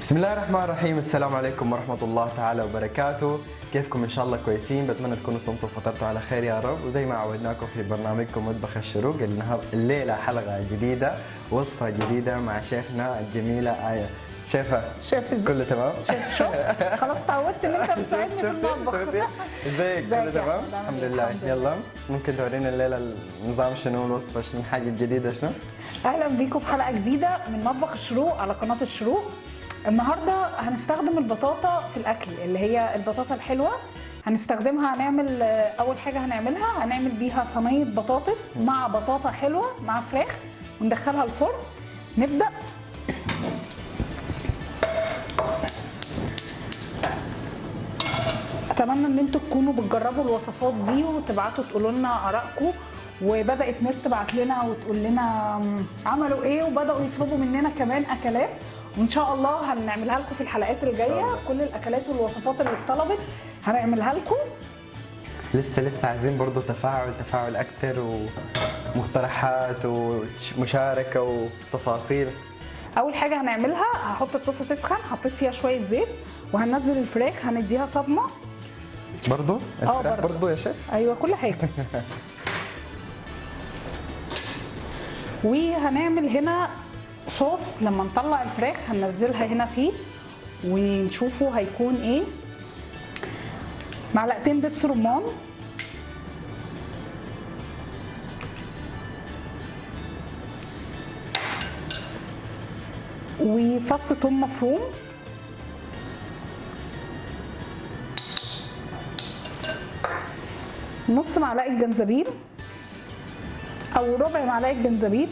بسم الله الرحمن الرحيم السلام عليكم ورحمة الله تعالى وبركاته كيفكم إن شاء الله كويسين بتمنى تكونوا صمتوا وفطرتوا على خير يا رب وزي ما عودناكم في برنامجكم مطبخ الشروق النهار الليلة حلقة جديدة وصفة جديدة مع شيفنا الجميلة آية شيفة شايف ازاي؟ كله تمام؟ شايف شوف خلاص اتعودت ان انت بتساعدني في شفتي؟ المطبخ شفتي؟ ازيك كله ازيك يا تمام؟ أحمد؟ عامل الحمد إيه؟ لله الحمد لله. يلا ممكن تورينا الليلة النظام شنو الوصفة شنو الحاجة الجديدة شنو؟ اهلا بيكم في حلقه جديده من مطبخ الشروق على قناه الشروق النهارده هنستخدم البطاطا في الاكل اللي هي البطاطا الحلوه هنستخدمها هنعمل اول حاجه هنعملها هنعمل بيها صينيه بطاطس مع بطاطا حلوه مع فراخ وندخلها الفرن نبدا اتمنى ان انتوا تكونوا بتجربوا الوصفات دي وتبعتوا تقولوا لنا ارائكم وبدات ناس تبعت لنا وتقول لنا م، عملوا ايه وبداوا يطلبوا مننا كمان اكلات وان شاء الله هنعملها لكم في الحلقات الجايه الله. كل الاكلات والوصفات اللي اتطلبت هنعملها لكم لسه لسه عايزين برضه تفاعل تفاعل أكتر ومقترحات ومشاركة وتفاصيل اول حاجه هنعملها هحط الطاسه تسخن حطيت فيها شويه زيت وهننزل الفراخ هنديها صدمه برضه الفراخ برضه. برضه يا شيف ايوه كل حاجه وهنعمل هنا صوص لما نطلع الفراخ هننزلها هنا فيه ونشوفه هيكون ايه معلقتين دبس رمان وفص ثوم مفروم نص معلقه جنزبيل او ربع معلقه جنزبيل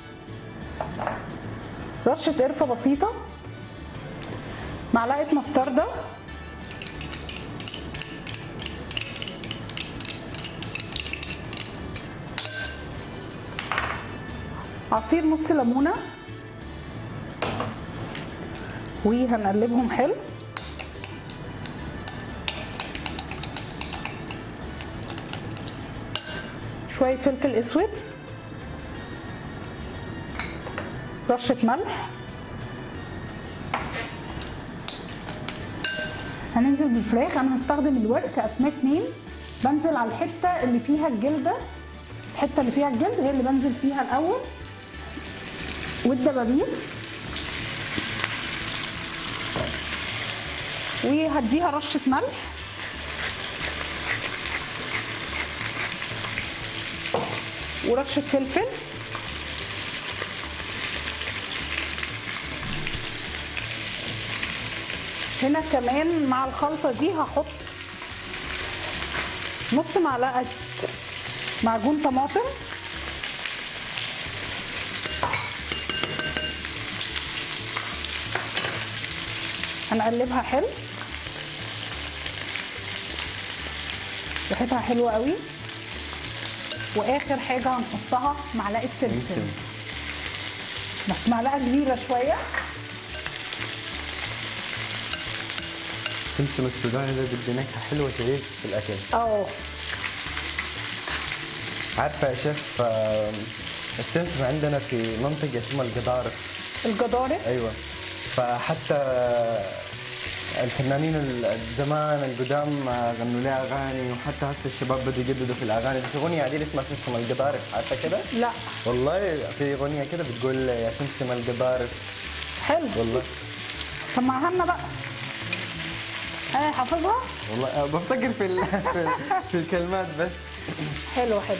رشه قرفه بسيطه معلقه مستردة عصير نص ليمونه وهنقلبهم حلو شوية فلفل اسود رشة ملح هننزل بالفراخ انا هستخدم الورك كاسماك اتنين بنزل على الحتة اللي فيها الجلدة الحتة اللي فيها الجلد هي اللي بنزل فيها الاول والدبابيس وهديها رشة ملح ورشة فلفل هنا كمان مع الخلطة دي هحط نص معلقة معجون طماطم هنقلبها حلو ريحتها حلوة قوي واخر حاجه هنحطها معلقه سمسم سمسم. بس معلقه كبيره شويه سمسم السوداني ده بدي نكهة حلوة شديد في الأكل اه عارفة يا شيف آه، السمسم عندنا في منطقة اسمها القضارف الجدارة أيوة فحتى الفنانين الزمان القدام آه، غنوا لها أغاني وحتى هسه الشباب بدوا يجددوا في الأغاني في أغنية عديل اسمها سمسم القضارف عارفة كده؟ لا والله في أغنية كده بتقول يا سمسم القضارف حلو والله سمعها لنا بقى ايه حافظها والله آه، بفتكر في ال- في, في الكلمات بس حلو حلو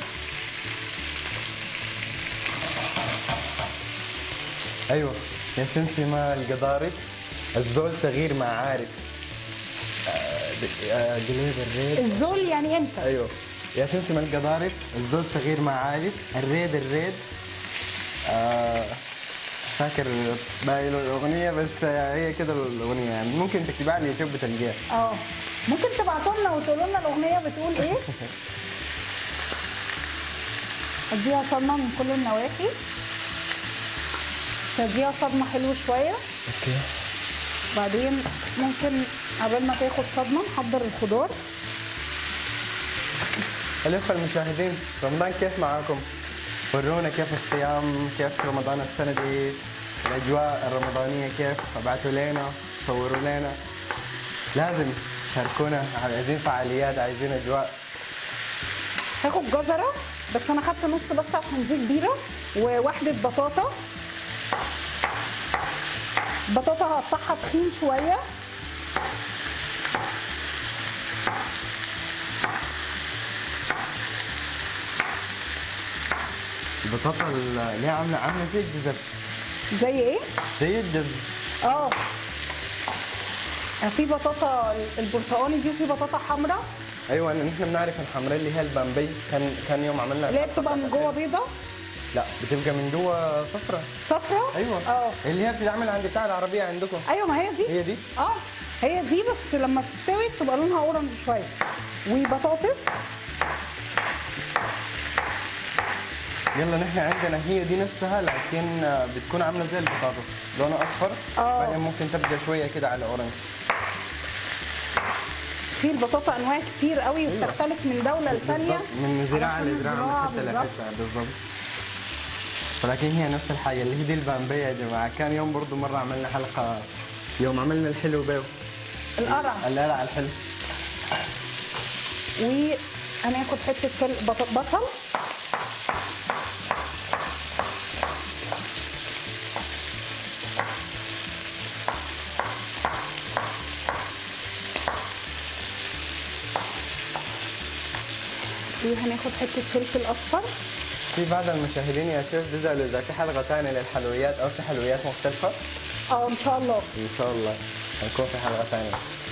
ايوه يا سمسمة القضارف الزول صغير ما عارف آه، د- آه، قليب الريد الزول يعني انت ايوه يا سمسم القضارف الزول صغير ما عارف الريد الريد آه فاكر باقي له الاغنيه بس آه، هي كده الاغنيه يعني ممكن تكتبها على اليوتيوب بتلقاها اه ممكن تبعتوا لنا وتقولوا لنا الاغنيه بتقول ايه اديها صدمه من كل النواحي تديها صدمه حلوه شويه اوكي بعدين ممكن قبل ما تاخد صدمه نحضر الخضار الأخوة المشاهدين رمضان كيف معاكم؟ ورونا كيف الصيام كيف رمضان السنة دي الأجواء الرمضانية كيف ابعتوا لنا تصوروا لنا لازم تشاركونا عايزين فعاليات عايزين اجواء هاخد جزره بس انا خدت نص بس عشان دي كبيره وواحده بطاطا بطاطا هقطعها تخين شويه البطاطا اللي هي عامله عامله زي الجزر زي ايه زي الجزر اه في بطاطا البرتقالي دي وفي بطاطا حمراء ايوه نحن بنعرف الحمراء اللي هي البامبي كان كان يوم عملنا اللي هي الحلقة بتبقى من بتاعت جوه الخير. بيضه لا بتبقى من جوه صفرة صفرا ايوه اه اللي هي بتتعمل عند بتاع العربيه عندكم ايوه ما هي دي هي دي اه هي دي بس لما تستوي بتبقى لونها اورنج شويه وبطاطس يلا نحن عندنا هي دي نفسها لكن آه، بتكون عامله زي البطاطس لونها اصفر آه. بعدين ممكن تبقى شويه كده على اورنج في البطاطا انواع كتير قوي وبتختلف من دوله لثانيه بالضبط من زراعه علشان لزراعه الزراعة من حته بالظبط. لحته بالضبط ولكن هي نفس الحاجه اللي هي دي البامبي يا جماعه كان يوم برضو مره عملنا حلقه يوم عملنا الحلو بيو القرع القلع الحلو وهناخد حته فل- بط- بصل وهناخد حته فلفل اصفر في بعض المشاهدين يا شيف بيزعلوا اذا في حلقه ثانيه للحلويات او في حلويات مختلفه اه ان شاء الله ان شاء الله حنكون في حلقه ثانيه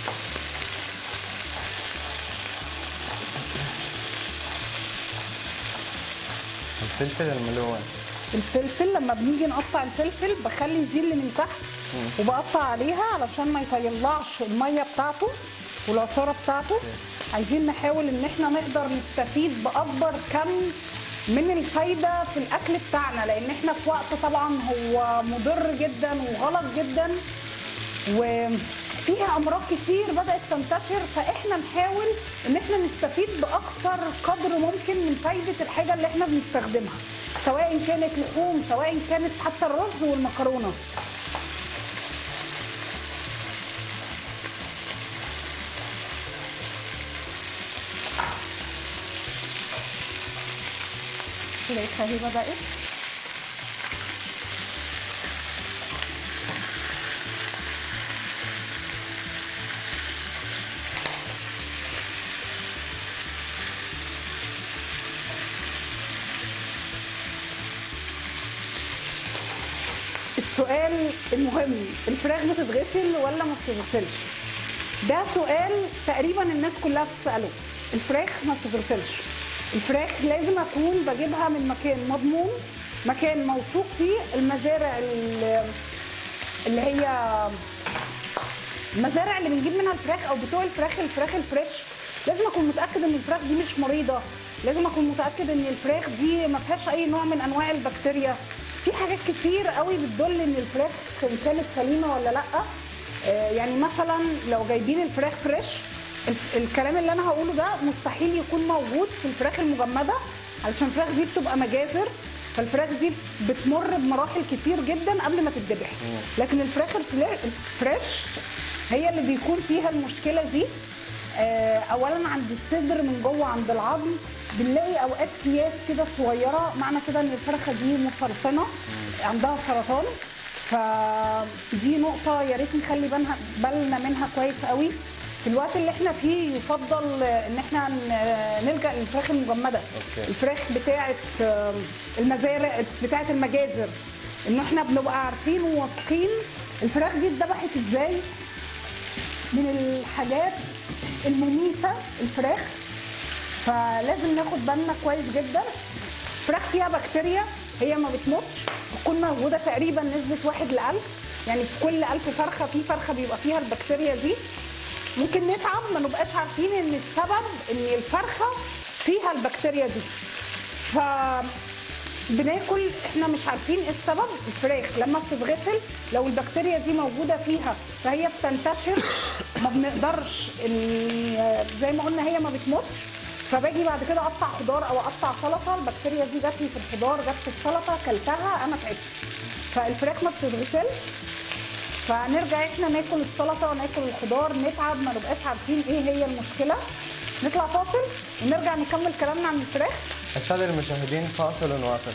الفلفل الملون الفلفل لما بنيجي نقطع الفلفل بخلي دي اللي من تحت وبقطع عليها علشان ما يطلعش الميه بتاعته والعصاره بتاعته عايزين نحاول ان احنا نقدر نستفيد باكبر كم من الفايده في الاكل بتاعنا لان احنا في وقت طبعا هو مضر جدا وغلط جدا وفيها امراض كتير بدات تنتشر فاحنا نحاول ان احنا نستفيد باكثر قدر ممكن من فايده الحاجه اللي احنا بنستخدمها سواء كانت لحوم سواء كانت حتى الرز والمكرونه الفراخ اهي بدات السؤال المهم الفراخ بتتغسل ولا ما بتتغسلش ده سؤال تقريبا الناس كلها بتساله الفراخ ما بتتغسلش الفراخ لازم اكون بجيبها من مكان مضمون مكان موثوق فيه المزارع ال- اللي هي المزارع اللي بنجيب منها الفراخ او بتوع الفراخ الفراخ الفريش لازم اكون متاكد ان الفراخ دي مش مريضه لازم اكون متاكد ان الفراخ دي ما فيهاش اي نوع من انواع البكتيريا في حاجات كتير قوي بتدل ان الفراخ إن كانت سليمه ولا لا آه، يعني مثلا لو جايبين الفراخ فريش ال- الكلام اللي انا هقوله ده مستحيل يكون موجود في الفراخ المجمده علشان الفراخ دي بتبقى مجازر فالفراخ دي بتمر بمراحل كتير جدا قبل ما تتذبح لكن الفراخ الفلا- الفريش هي اللي بيكون فيها المشكله دي آه، اولا عند الصدر من جوه عند العظم بنلاقي اوقات اكياس كده صغيره معنى كده ان الفرخه دي مسرطنه عندها سرطان فدي نقطه يا ريت نخلي بالنا بالنا منها كويس قوي في الوقت اللي احنا فيه يفضل ان احنا ن- نلجا للفراخ المجمده أوكي. الفراخ بتاعه آه، المزارع بتاعه المجازر ان احنا بنبقى عارفين وواثقين الفراخ دي اتذبحت ازاي من الحاجات المميتة الفراخ فلازم ناخد بالنا كويس جدا الفراخ فيها بكتيريا هي ما بتموتش بتكون موجودة تقريبا نسبة واحد لألف يعني في كل ألف فرخة في فرخة بيبقى فيها البكتيريا دي ممكن نتعب ما نبقاش عارفين ان السبب ان الفرخة فيها البكتيريا دي ف بناكل احنا مش عارفين ايه السبب الفراخ لما بتتغسل لو البكتيريا دي موجوده فيها فهي بتنتشر ما بنقدرش ال- زي ما قلنا هي ما بتموتش فباجي بعد كده اقطع خضار او اقطع سلطه البكتيريا دي جات لي في الخضار جت في السلطه كلتها انا تعبت فالفراخ ما بتتغسلش فنرجع احنا ناكل السلطه وناكل الخضار نتعب ما نبقاش عارفين ايه هي المشكله نطلع فاصل ونرجع نكمل كلامنا عن الفراخ السادة المشاهدين فاصل واصل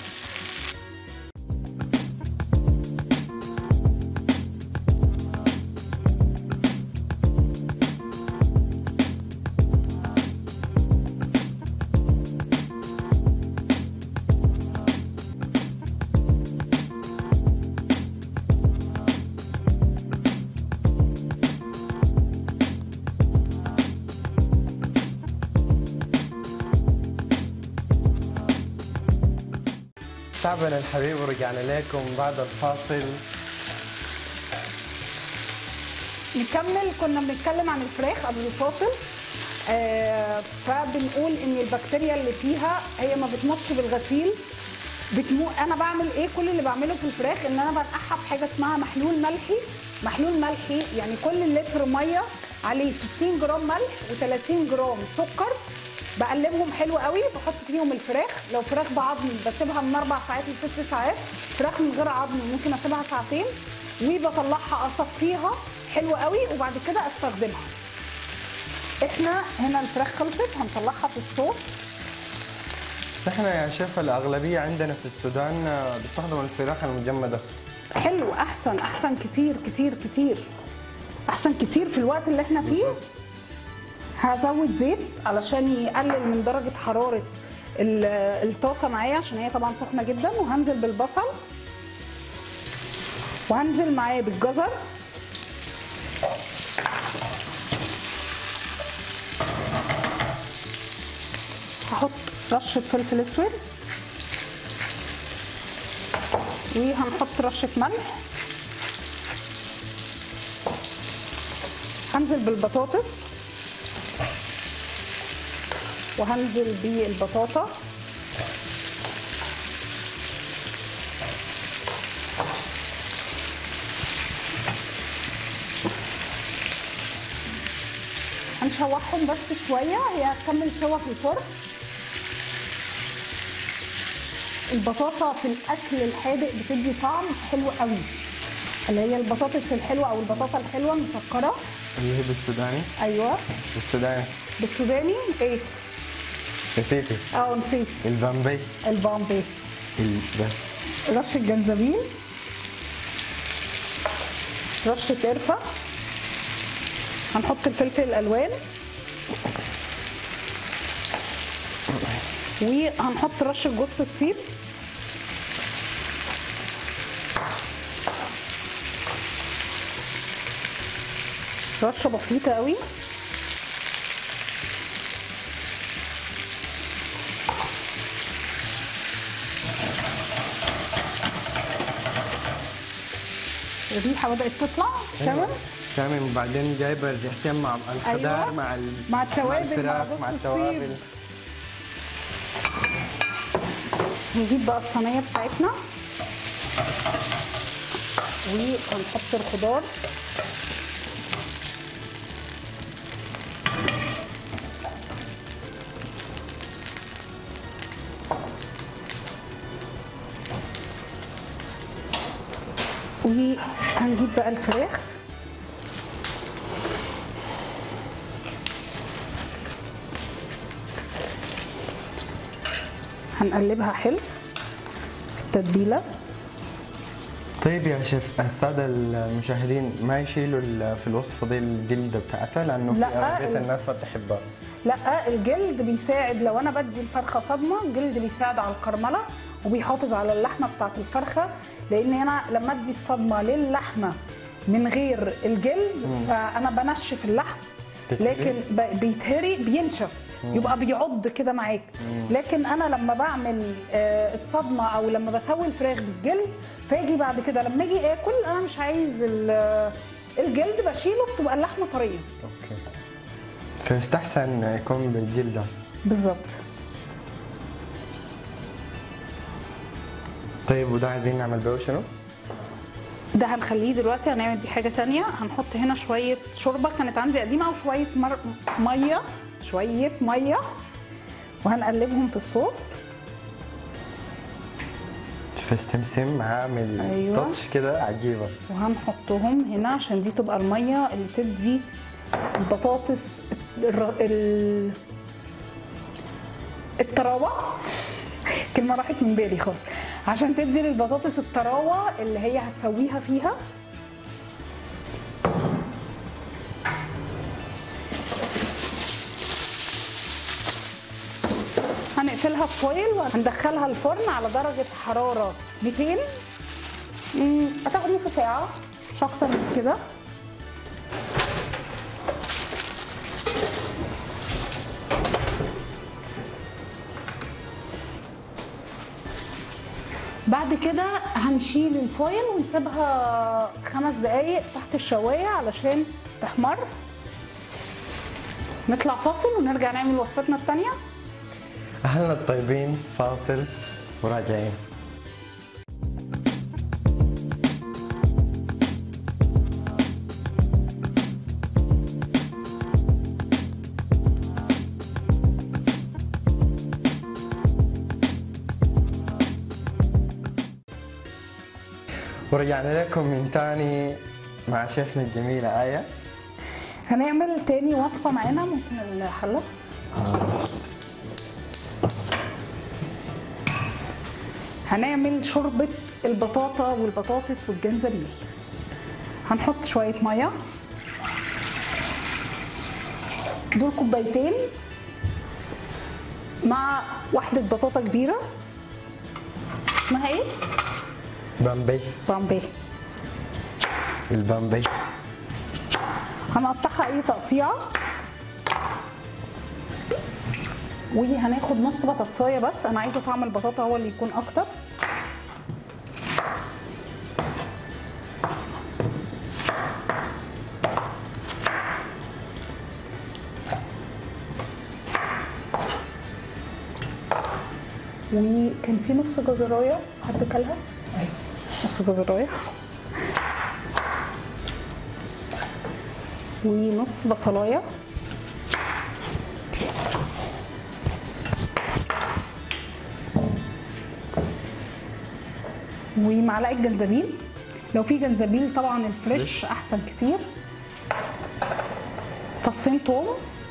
شعبنا الحبيب ورجعنا لكم بعد الفاصل نكمل كنا بنتكلم عن الفراخ قبل الفاصل آه فبنقول ان البكتيريا اللي فيها هي ما بتموتش بالغسيل بتمو... انا بعمل ايه كل اللي بعمله في الفراخ ان انا بنقعها في حاجه اسمها محلول ملحي محلول ملحي يعني كل لتر ميه عليه 60 جرام ملح و30 جرام سكر بقلبهم حلو قوي بحط فيهم الفراخ لو فراخ بعظم بسيبها من اربع ساعات لست ساعات فراخ من غير عظم ممكن اسيبها ساعتين وبطلعها اصفيها حلو قوي وبعد كده استخدمها احنا هنا الفراخ خلصت هنطلعها في الصوص احنا يا شيف الاغلبيه عندنا في السودان آه، بيستخدموا الفراخ المجمده حلو احسن احسن كتير كتير كتير احسن كتير في الوقت اللي احنا فيه هزود زيت علشان يقلل من درجه حراره ال- الطاسه معايا عشان هي طبعا سخنه جدا وهنزل بالبصل وهنزل معاه بالجزر هحط رشه فلفل اسود وهنحط رشه ملح هنزل بالبطاطس وهنزل بالبطاطا هنشوحهم بس شويه هي هتكمل سوا في الفرن البطاطا في الاكل الحادق بتدي طعم حلو قوي اللي هي البطاطس الحلوه او البطاطا الحلوه المسكره اللي هي بالسوداني ايوه بالسوداني بالسوداني ايه نسيتي اه نسيت البامبي البامبي ال- بس رشه جنزبيل رشه قرفه هنحط الفلفل الالوان وهنحط رشه جوز الطيب رشه بسيطه قوي الريحه بدات تطلع شامم شامم وبعدين جايبه الريحتين مع الخضار أيوة. مع ال... مع التوابل، مع الفراخ جوز مع الطيب. التوابل نجيب بقى الصينيه بتاعتنا وهنحط الخضار وهنجيب بقى الفراخ هنقلبها حلو في التتبيله طيب يا شيف السادة المشاهدين ما يشيلوا ال- في الوصفة دي الجلدة بتاعتها لأنه في لا، أغلبية ال- الناس ما بتحبها لا الجلد بيساعد لو انا بدي الفرخه صدمه الجلد بيساعد على الكرمله وبيحافظ على اللحمه بتاعت الفرخه لان انا لما ادي الصدمه للحمه من غير الجلد فانا بنشف اللحم تتهري؟ لكن ب- بيتهري بينشف يبقى بيعض كده معاك لكن انا لما بعمل آه، الصدمه او لما بسوي الفراخ بالجلد فاجي بعد كده لما اجي اكل انا مش عايز ال- الجلد بشيله بتبقى اللحمه طريه أوكي فيستحسن يكون بالجلدة بالظبط طيب وده عايزين نعمل بيه شنو؟ ده هنخليه دلوقتي هنعمل بيه حاجه تانية هنحط هنا شويه شوربه كانت عندي قديمه او شويه مر... ميه شويه ميه وهنقلبهم في الصوص فالسمسم عامل أيوة. تاتش كده عجيبه وهنحطهم هنا عشان دي تبقى الميه اللي تدي البطاطس الر... ال... الطراوه كلمه راحت من بالي خالص عشان تدي للبطاطس الطراوه اللي هي هتسويها فيها هنقفلها بفويل وهندخلها الفرن على درجه حراره 200 مم، هتاخد نص ساعة مش أكتر من كده بعد كده هنشيل الفويل ونسيبها خمس دقايق تحت الشواية علشان تحمر نطلع فاصل ونرجع نعمل وصفتنا التانية اهلنا الطيبين فاصل وراجعين ورجعنا لكم من تاني مع شيفنا الجميلة آية هنعمل تاني وصفة معانا ممكن الحلة هنعمل شوربة البطاطا والبطاطس والجنزبيل هنحط شوية مية دول كوبايتين مع واحدة بطاطا كبيرة اسمها ايه؟ بامبي بامبي البامبي هنقطعها اي تقطيعه وهناخد نص بطاطسايه بس انا عايزه طعم البطاطا هو اللي يكون اكتر وكان في نص جزرايه حد كلها ايوه نص جزرايه ونص بصلايه ومعلقه جنزبيل لو في جنزبيل طبعا الفريش فريش. احسن كتير فصين توم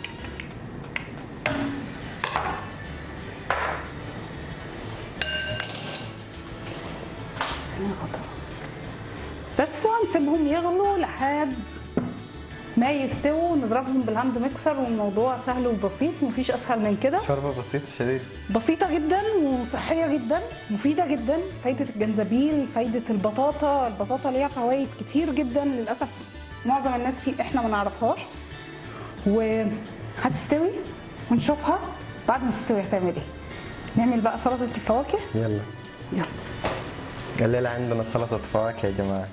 بس وهنسيبهم يغلوا لحد ما يستووا نضربهم بالهاند ميكسر والموضوع سهل وبسيط مفيش اسهل من كده شوربة بسيطة شديد بسيطة جدا وصحية جدا مفيدة جدا فايدة الجنزبيل فايدة البطاطا البطاطا ليها فوائد كتير جدا للأسف معظم الناس في احنا ما نعرفهاش وهتستوي ونشوفها بعد ما تستوي هتعمل ايه نعمل بقى سلطة الفواكه يلا يلا الليلة عندنا سلطة فواكه يا جماعة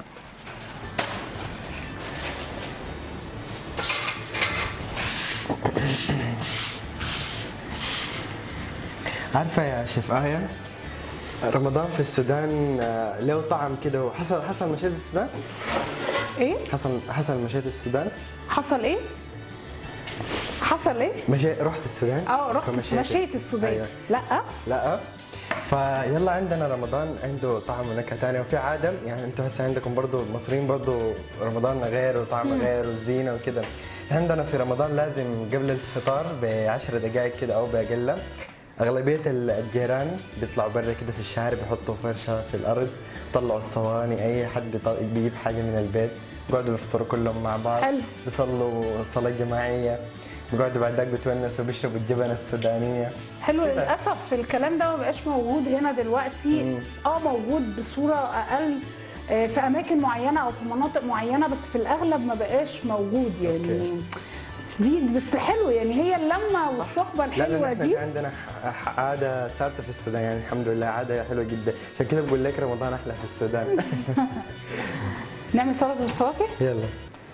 عارفة يا شيف آية رمضان في السودان آه، له طعم كده وحصل حصل مشيت السودان؟ ايه حصل حصل مشيت السودان؟ حصل ايه حصل ايه مشي رحت السودان؟ اه رحت فمشيت. مشيت السودان أيوة. لا لا فيلا عندنا رمضان عنده طعم ونكهه ثانيه وفي عاده يعني انتم هسه عندكم برضه المصريين برضه رمضان غير وطعم غير والزينه وكده عندنا في رمضان لازم قبل الفطار ب 10 دقائق كده او باقل اغلبيه الجيران بيطلعوا برا كده في الشارع بيحطوا فرشه في الارض يطلعوا الصواني اي حد بيط- بيجيب حاجه من البيت بيقعدوا يفطروا كلهم مع بعض حلو. بيصلوا صلاه جماعيه بيقعدوا بعد ذاك بيتونسوا بيشربوا الجبن السودانيه حلو كده. للاسف الكلام ده ما بقاش موجود هنا دلوقتي اه موجود بصوره اقل آه، في اماكن معينه او في مناطق معينه بس في الاغلب ما بقاش موجود يعني أوكي. دي بس حلو يعني هي اللمه والصحبه لا لا الحلوه احنا دي في عندنا ح- ح- عاده ثابته في السودان يعني الحمد لله عاده حلوه جدا عشان كده بقول لك رمضان احلى في السودان نعمل سلطه الفواكه يلا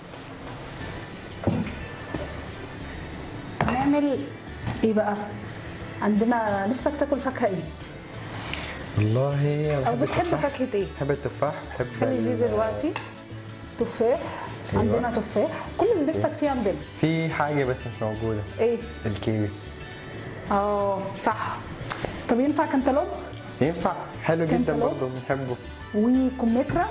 نعمل ايه بقى عندنا نفسك تاكل فاكهه ايه والله انا او بحب بتحب التفاح فاكهه ايه بحب التفاح بحب خلي دي ال- دلوقتي تفاح أيوة. عندنا تفاح كل اللي نفسك فيه عندنا في حاجه بس مش موجوده ايه الكيوي اه صح طب ينفع كنتالوب ينفع حلو جدا كنتالوب. برضه بنحبه وكمثرى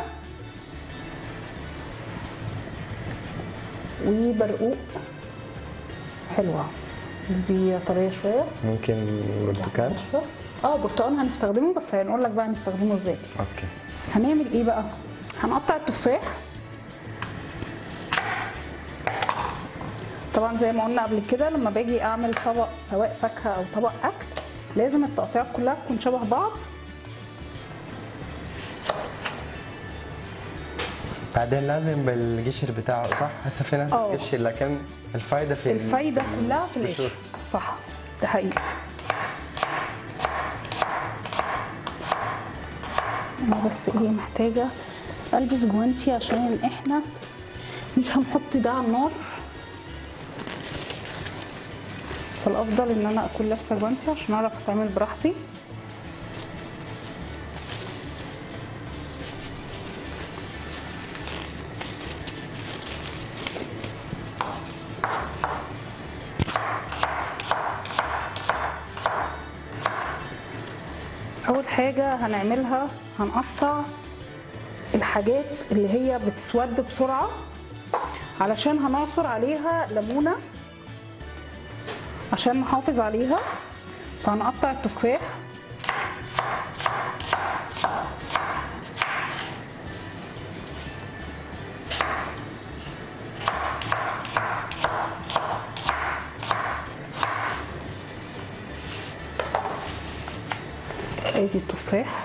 وبرقوق حلوه دي طريه شويه ممكن برتقال شوية. اه برتقال هنستخدمه بس هنقول لك بقى هنستخدمه ازاي اوكي هنعمل ايه بقى هنقطع التفاح طبعا زي ما قلنا قبل كده لما باجي اعمل طبق سواء فاكهه او طبق اكل لازم التقطيعات كلها تكون شبه بعض بعدين لازم بالقشر بتاعه صح؟ هسه في ناس اه. بتقشر لكن الفايده في ال- الفايده كلها في القشر القشور. صح ده حقيقي انا بس ايه محتاجه البس جوانتي عشان احنا مش هنحط ده على النار فالافضل ان انا اكون لابسه جوانتي عشان اعرف اتعامل براحتي اول حاجه هنعملها هنقطع الحاجات اللي هي بتسود بسرعه علشان هنعصر عليها ليمونه عشان نحافظ عليها فهنقطع التفاح ادي التفاح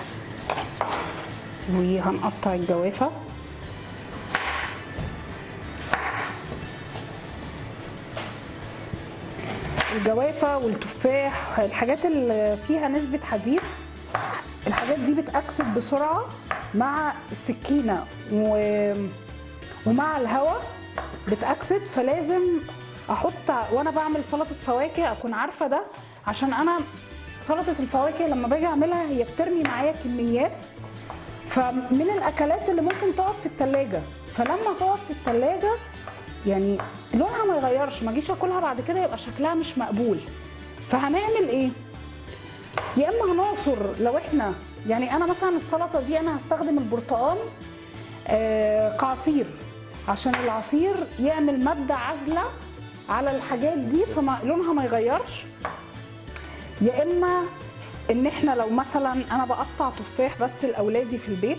وهنقطع الجوافه الجوافه والتفاح الحاجات اللي فيها نسبه حديد الحاجات دي بتأكسد بسرعه مع السكينه و... ومع الهواء بتأكسد فلازم احط وانا بعمل سلطه فواكه اكون عارفه ده عشان انا سلطه الفواكه لما باجي اعملها هي بترمي معايا كميات فمن الاكلات اللي ممكن تقعد في التلاجة فلما تقعد في التلاجة يعني لونها ما يغيرش ما اجيش اكلها بعد كده يبقى شكلها مش مقبول فهنعمل ايه يا اما هنعصر لو احنا يعني انا مثلا السلطه دي انا هستخدم البرتقال آه كعصير عشان العصير يعمل ماده عازله على الحاجات دي فلونها ما يغيرش يا اما ان احنا لو مثلا انا بقطع تفاح بس لاولادي في البيت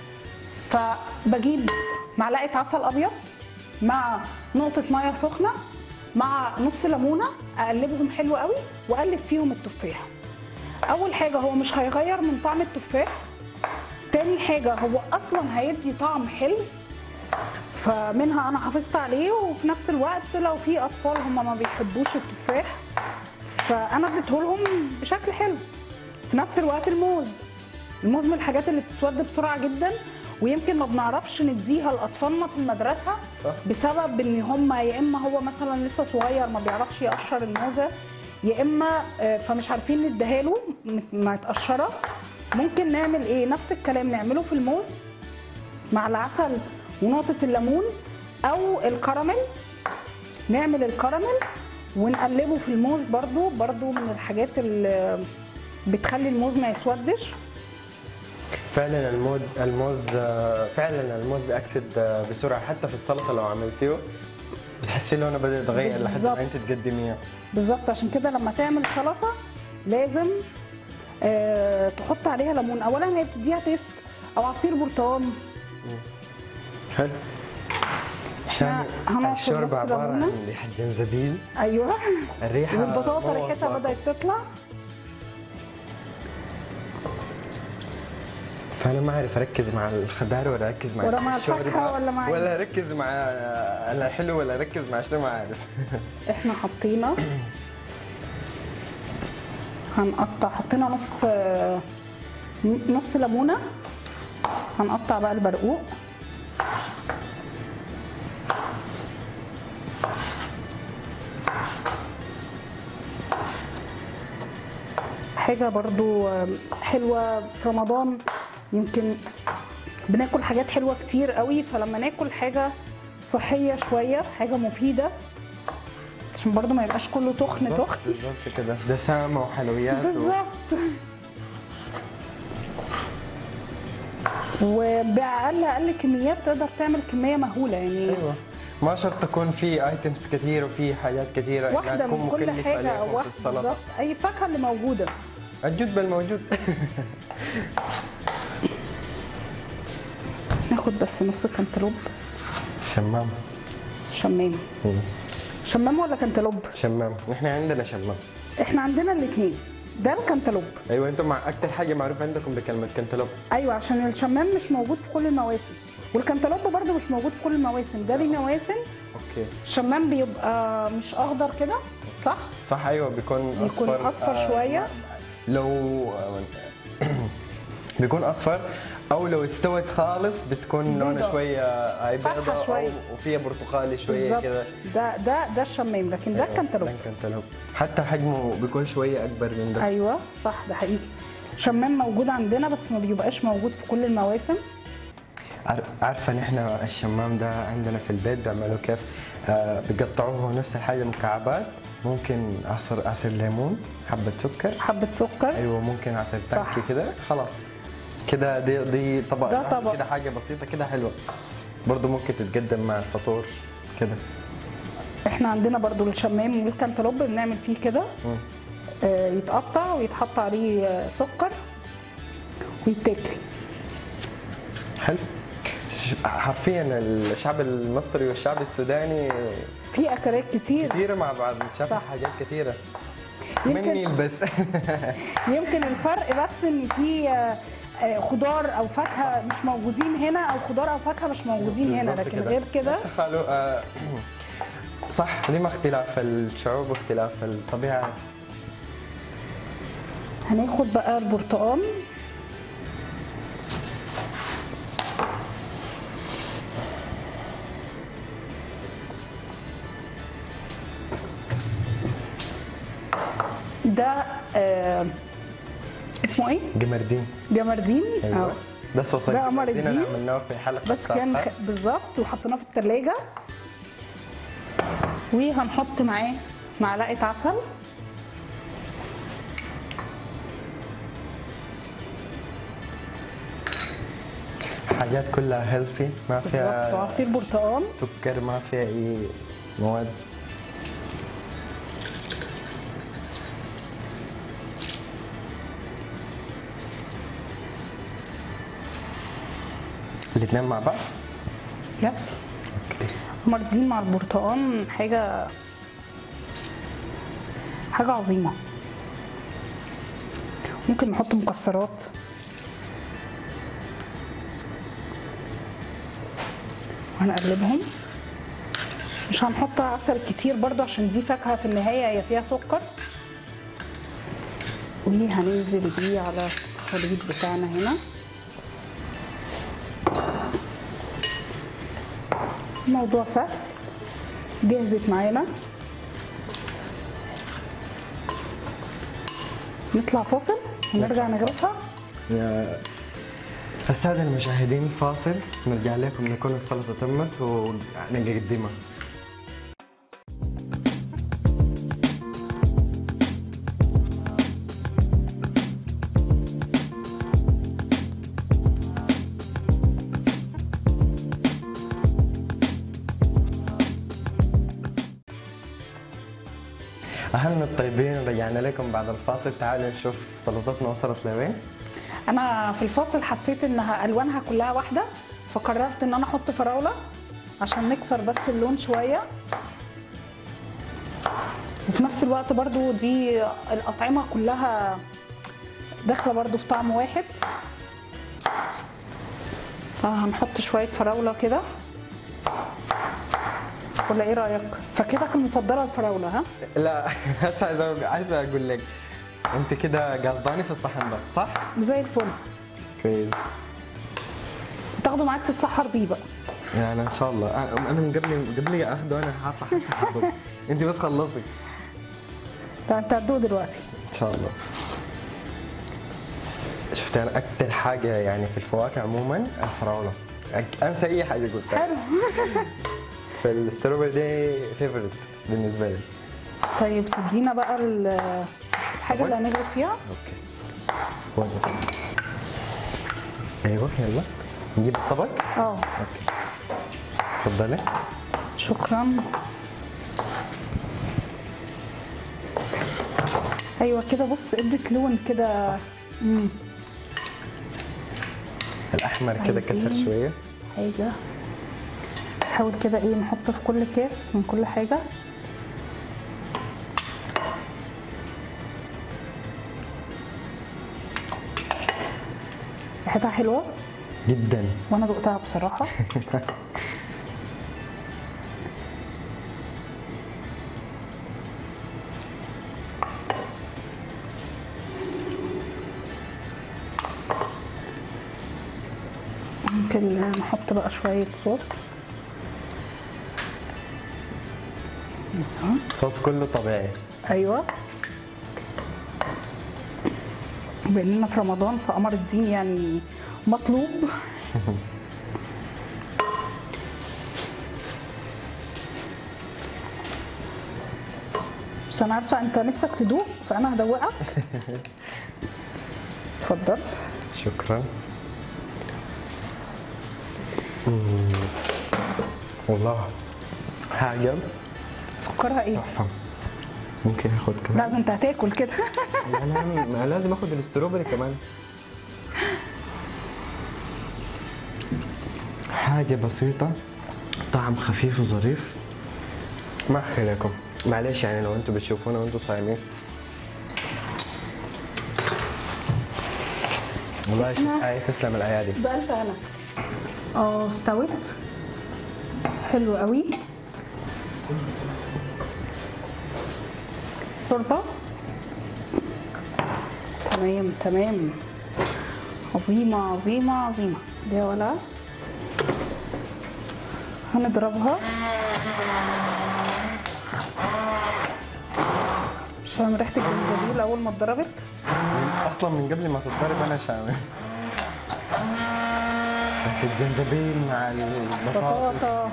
فبجيب معلقه عسل ابيض مع نقطه ميه سخنه مع نص ليمونه اقلبهم حلو قوي واقلب فيهم التفاح اول حاجه هو مش هيغير من طعم التفاح تاني حاجه هو اصلا هيدي طعم حلو فمنها انا حافظت عليه وفي نفس الوقت لو في اطفال هم ما بيحبوش التفاح فانا اديته لهم بشكل حلو في نفس الوقت الموز الموز من الحاجات اللي بتسود بسرعه جدا ويمكن ما بنعرفش نديها لاطفالنا في المدرسه صح. بسبب ان هم يا اما هو مثلا لسه صغير ما بيعرفش يقشر الموزه يا اما آه، فمش عارفين نديها له متقشره ممكن نعمل ايه نفس الكلام نعمله في الموز مع العسل ونقطه الليمون او الكراميل نعمل الكراميل ونقلبه في الموز برضو برضو من الحاجات اللي بتخلي الموز ما يسودش فعلا الموز الموز آه، فعلا الموز بيأكسد آه، بسرعه حتى في السلطه لو عملتيه بتحسي لونه بدا يتغير لحد بالظبط. ما انت تقدميها بالظبط عشان كده لما تعمل سلطه لازم آه تحط عليها ليمون اولا هي بتديها تيست او عصير برتقال حلو عشان هنعصر الشوربه نص عباره ليمونة. عن ريحه جنزبيل ايوه الريحه والبطاطا ما ريحتها وصلت. بدات تطلع فانا ما اعرف اركز مع الخضار ولا اركز مع ولا مع الشوربة، الفاكهة ولا مع ولا اركز مع الحلو ولا اركز مع شنو ما عارف احنا حطينا هنقطع حطينا نص نص ليمونه هنقطع بقى البرقوق حاجه برضو حلوه في رمضان يمكن بناكل حاجات حلوه كتير قوي فلما ناكل حاجه صحيه شويه حاجه مفيده عشان برضو ما يبقاش كله تخن تخن بالظبط كده دسامه وحلويات و... بالظبط وباقل اقل كميات تقدر تعمل كميه مهوله يعني ايوه ما شرط تكون في ايتمز كثير وفي حاجات كثيره إنها واحده تكون من كل مكلفة حاجه عليكم او في واحده السلطه بالظبط اي فاكهه اللي موجوده الجود بالموجود ناخد بس نص كنتالوب شمام شمام شمام ولا كنتالوب شمام نحن عندنا شمام احنا عندنا الاثنين ده الكنتالوب ايوه انتم مع اكثر حاجه معروفه عندكم بكلمه كنتالوب ايوه عشان الشمام مش موجود في كل المواسم والكنتالوب برده مش موجود في كل المواسم ده ليه مواسم اوكي الشمام بيبقى مش اخضر كده صح صح ايوه بيكون بيكون اصفر أصفر شوية. لو بيكون اصفر او لو استوت خالص بتكون لونها بيضة. شويه آه، فاتحة بيضة شوية. او وفيها برتقالي شويه بالظبط كده ده ده ده الشمام لكن ده الكنتالوب ده الكنتالوب حتى حجمه بيكون شويه اكبر من ده ايوه صح ده حقيقي شمام موجود عندنا بس ما بيبقاش موجود في كل المواسم عار- عارفه نحن الشمام ده عندنا في البيت بيعملوا كيف آه بيقطعوه نفس الحاجه مكعبات ممكن عصير عصير ليمون حبه سكر حبه سكر ايوه ممكن عصير صح. تنكي كده خلاص كده دي دي طبق ده لوحده طبق. كده حاجه بسيطه كده حلوه برضه ممكن تتقدم مع الفطور كده احنا عندنا برضو الشمام والكنتالوب بنعمل فيه كده آه، يتقطع ويتحط عليه آه، سكر ويتاكل حلو ش- حرفيا الشعب المصري والشعب السوداني في اكلات كتير كثيره مع بعض بنشاف صح. حاجات كثيره يمكن- مني البس يمكن الفرق بس ان في آه، آه، خضار او فاكهه مش موجودين هنا او خضار او فاكهه مش موجودين هنا بالظبط لكن غير كده تخيلوا آه، صح دي ما اختلاف الشعوب واختلاف الطبيعه هناخد بقى البرتقال ده آه اسمه ايه؟ جمردين جمردين ايوه آه. ده صوص ده قمر الجمردين اللي الدين. عملناه في حلقه بس كان السابقة. خ... بالظبط وحطيناه في التلاجة وهنحط معاه معلقة عسل حاجات كلها هيلسي ما بالظبط فيها وعصير برتقال سكر ما فيها اي مواد الاثنين مع بعض يس اوكي مردين مع البرتقال حاجة حاجة عظيمة ممكن نحط مكسرات وهنقلبهم مش هنحط عسل كتير برضو عشان دي فاكهة في النهاية هي فيها سكر وهننزل بيه على الخليط بتاعنا هنا الموضوع سهل جهزت معانا نطلع فاصل ونرجع نغرفها يا السادة المشاهدين فاصل نرجع لكم نكون السلطة تمت ونقدمها أهلنا الطيبين رجعنا لكم بعد الفاصل تعالوا نشوف سلطتنا وصلت لوين انا في الفاصل حسيت انها الوانها كلها واحده فقررت ان انا احط فراوله عشان نكسر بس اللون شويه وفي نفس الوقت برضو دي الاطعمه كلها داخله برضو في طعم واحد فهنحط شويه فراوله كده ولا ايه رايك فاكهتك المفضله الفراوله ها لا هسه عايز أقول- عايز اقول لك انت كده قصداني في الصحن ده صح؟ زي الفل كويس تاخده معاك تتسحر بيه بقى يعني ان شاء الله انا أنا من قبل قبل اخده انا هطلع هسه هاخده انت بس خلصي لا انت هتدوق دلوقتي ان شاء الله شفت انا اكثر حاجه يعني في الفواكه عموما الفراوله أك- انسى اي حاجه قلتها حلو في الستروبري دي فيفورت بالنسبه لي طيب تدينا بقى ال- الحاجه اللي هنغرف فيها اوكي وانت صح ايوه يلا نجيب الطبق اه اوكي تفضلي شكرا ايوه كده بص ادت لون كده مم. الاحمر كده كسر عايزين. شويه حاجه نحاول كده ايه نحط في كل كاس من كل حاجه ريحتها حلوه جدا وانا دقتها بصراحه ممكن نحط بقى شويه صوص صوص كله طبيعي ايوه باننا في رمضان فقمر الدين يعني مطلوب بس انا عارفه انت نفسك تدوق فانا هدوقك اتفضل شكرا مم. والله حاجه سكرها ايه تحفه ممكن اخد لا كمان ده انت هتاكل كده انا ما لازم اخد الاستروبري كمان حاجة بسيطة طعم خفيف وظريف ما احكي لكم معلش يعني لو انتم بتشوفونا وانتم صايمين والله يا شيف آية تسلم الايادي بألف هنا اه استوت حلو قوي شوربة تمام تمام عظيمة عظيمة عظيمة دي ولا هنضربها شامم ريحة الجنزبيل أول ما اتضربت اصلا من قبل ما تتضرب انا شامل الجنزبيل مع البطاطس بطاطا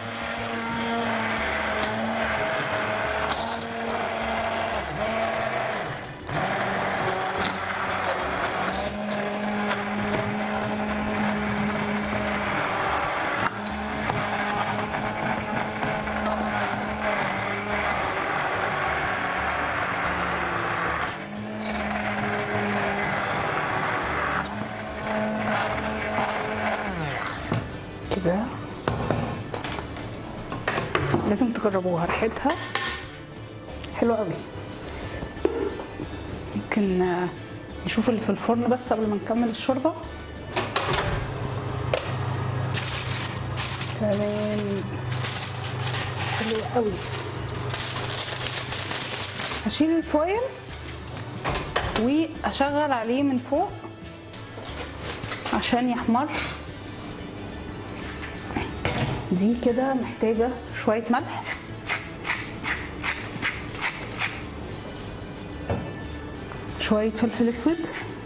كده لازم تجربوها ريحتها حلوه قوي ممكن آه، نشوف اللي في الفرن بس قبل ما نكمل الشوربه تمام حلو قوي هشيل الفويل واشغل عليه من فوق عشان يحمر دي كده محتاجة شوية ملح شوية فلفل اسود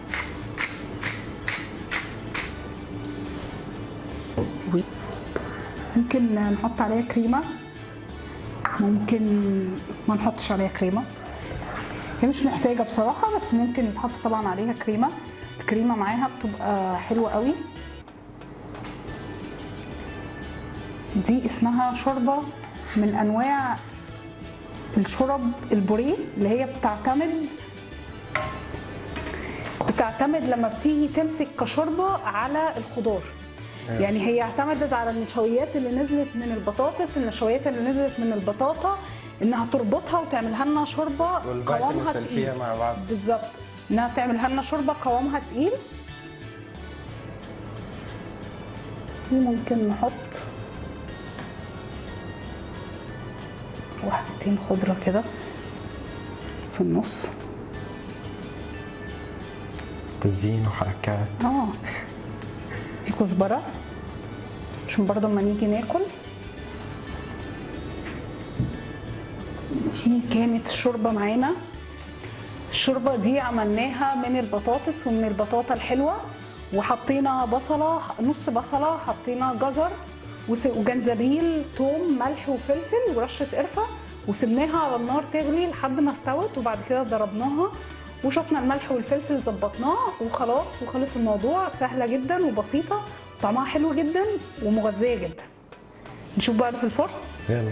و- ممكن نحط عليها كريمة ممكن ما نحطش عليها كريمة هي مش محتاجة بصراحة بس ممكن يتحط طبعا عليها كريمة الكريمة معاها بتبقى حلوة قوي دي اسمها شوربه من انواع الشرب البوريه اللي هي بتعتمد بتعتمد لما بتيجي تمسك كشوربه على الخضار يعني هي اعتمدت على النشويات اللي نزلت من البطاطس النشويات اللي نزلت من البطاطا انها تربطها وتعملها لنا شوربه قوامها والفيتامينز اللي تقيل فيها مع بعض بالظبط انها تعملها لنا شوربه قوامها تقيل وممكن نحط واحدتين خضره كده في النص تزيين وحركات اه دي كزبره عشان برضه اما نيجي ناكل دي كانت الشوربه معانا الشوربه دي عملناها من البطاطس ومن البطاطا الحلوه وحطينا بصله نص بصله حطينا جزر وس- وجنزبيل توم ملح وفلفل ورشه قرفه وسبناها على النار تغلي لحد ما استوت وبعد كده ضربناها وشفنا الملح والفلفل ظبطناه وخلاص وخلص الموضوع سهله جدا وبسيطه طعمها حلو جدا ومغذيه جدا نشوف بقى اللي في الفرن يلا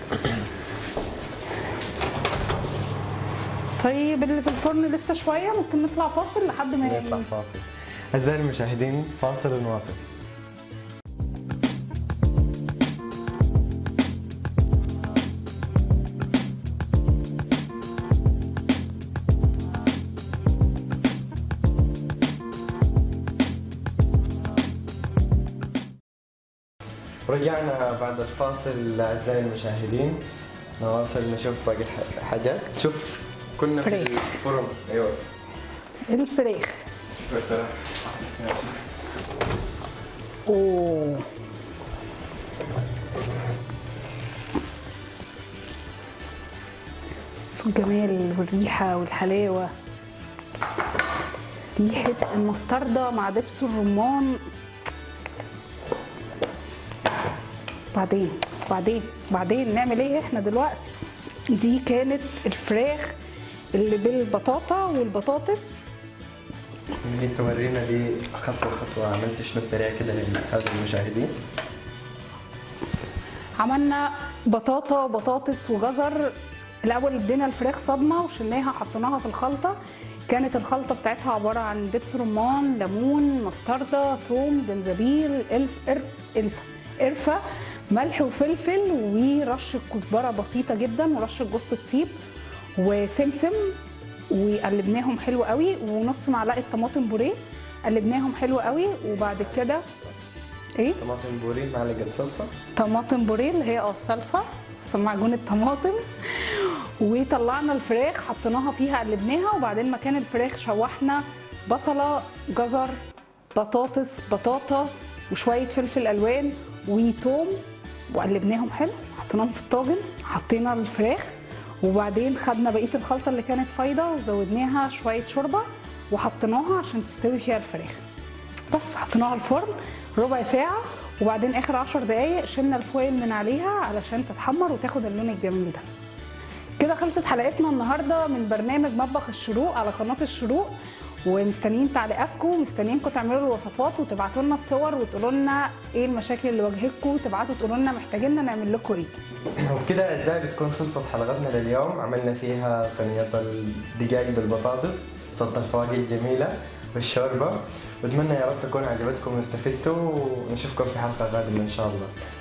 طيب اللي في الفرن لسه شويه ممكن نطلع فاصل لحد ما نطلع فاصل أعزائي المشاهدين فاصل ونواصل رجعنا بعد الفاصل أعزائي المشاهدين نواصل نشوف باقي الح- الحاجات شوف كنا في فريك. الفرن ايوه الفراخ اوه صوت الجمال والريحة والحلاوة ريحة المستردة مع دبس الرمان بعدين بعدين بعدين نعمل ايه احنا دلوقتي دي كانت الفراخ اللي بالبطاطا والبطاطس اللي تورينا دي خطوة خطوة عملت شنو سريع كده للسادة المشاهدين عملنا بطاطا وبطاطس وجزر الاول ادينا الفراخ صدمه وشلناها حطيناها في الخلطه كانت الخلطه بتاعتها عباره عن دبس رمان ليمون مستردة ثوم جنزبيل الف قرف الف قرفه ملح وفلفل ورشه كزبره بسيطه جدا ورشه جوز الطيب وسمسم وقلبناهم حلو قوي ونص معلقه طماطم بوريه قلبناهم حلو قوي وبعد كده ايه طماطم بوري معلقة صلصة طماطم بوريه اللي هي اه الصلصه معجون الطماطم وطلعنا الفراخ حطيناها فيها قلبناها وبعدين مكان الفراخ شوحنا بصله جزر بطاطس بطاطا وشويه فلفل الوان وتوم وقلبناهم حلو حطيناهم في الطاجن حطينا الفراخ وبعدين خدنا بقيه الخلطه اللي كانت فايضه وزودناها شويه شوربه وحطيناها عشان تستوي فيها الفراخ بس حطيناها الفرن ربع ساعة وبعدين آخر عشر دقايق شلنا الفويل من عليها علشان تتحمر وتاخد اللون الجميل ده كده خلصت حلقتنا النهارده من برنامج مطبخ الشروق على قناة الشروق ومستنيين تعليقاتكم مستنيينكم تعملوا الوصفات وتبعتوا لنا الصور وتقولوا لنا ايه المشاكل اللي واجهتكم وتبعتوا تقولوا لنا محتاجين نعمل لكم ايه وبكده أعزائي بتكون خلصت حلقتنا لليوم عملنا فيها صينية الدجاج بالبطاطس سلطة الفواكه الجميلة والشوربة بتمنى يا رب تكون عجبتكم واستفدتوا ونشوفكم في حلقة قادمة إن شاء الله